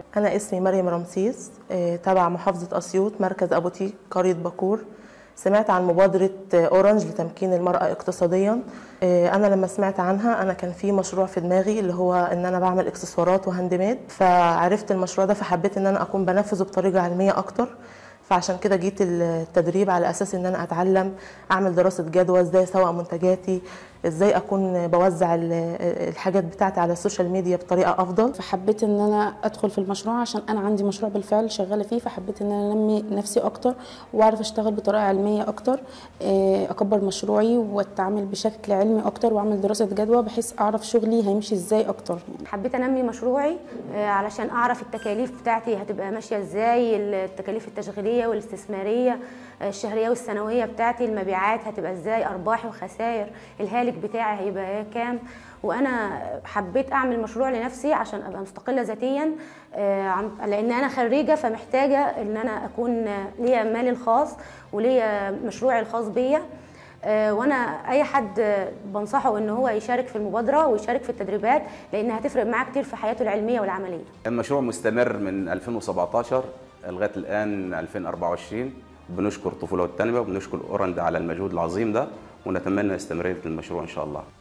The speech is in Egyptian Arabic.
أنا اسمي مريم رمسيس آه، تبع محافظة أسيوط مركز أبوتيك قرية بكور سمعت عن مبادرة آه، أورنج لتمكين المرأة اقتصاديا آه، أنا لما سمعت عنها أنا كان في مشروع في دماغي اللي هو إن أنا بعمل إكسسوارات وهاند ميد فعرفت المشروع ده فحبيت إن أنا أكون بنفذه بطريقة علمية أكتر فعشان كده جيت التدريب على اساس ان انا اتعلم اعمل دراسه جدوى ازاي اسوق منتجاتي ازاي اكون بوزع ال- الحاجات بتاعتي على السوشيال ميديا بطريقه افضل فحبيت ان انا ادخل في المشروع عشان انا عندي مشروع بالفعل شغاله فيه فحبيت ان انا انمي نفسي اكتر واعرف اشتغل بطريقه علميه اكتر آه، اكبر مشروعي واتعامل بشكل علمي اكتر واعمل دراسه جدوى بحيث اعرف شغلي هيمشي ازاي اكتر يعني. حبيت انمي مشروعي آه، علشان اعرف التكاليف بتاعتي هتبقى ماشيه ازاي التكاليف التشغيليه والاستثماريه آه، الشهريه والسنويه بتاعتي المبيعات هتبقى ازاي ارباحي وخسائر الهالك بتاعي هيبقى كام وانا حبيت اعمل مشروع لنفسي عشان ابقى مستقله ذاتيا آه، عن- لان انا خريجه فمحتاجه ان انا اكون آه، ليا مالي الخاص وليا مشروعي الخاص بيا آه، وانا اي حد آه، بنصحه ان هو يشارك في المبادره ويشارك في التدريبات لان هتفرق معاه كتير في حياته العلميه والعمليه المشروع مستمر من 2017 لغايه الان 2024 بنشكر طفوله والتنميه وبنشكر اورنج على المجهود العظيم ده ونتمنى استمراريه المشروع ان شاء الله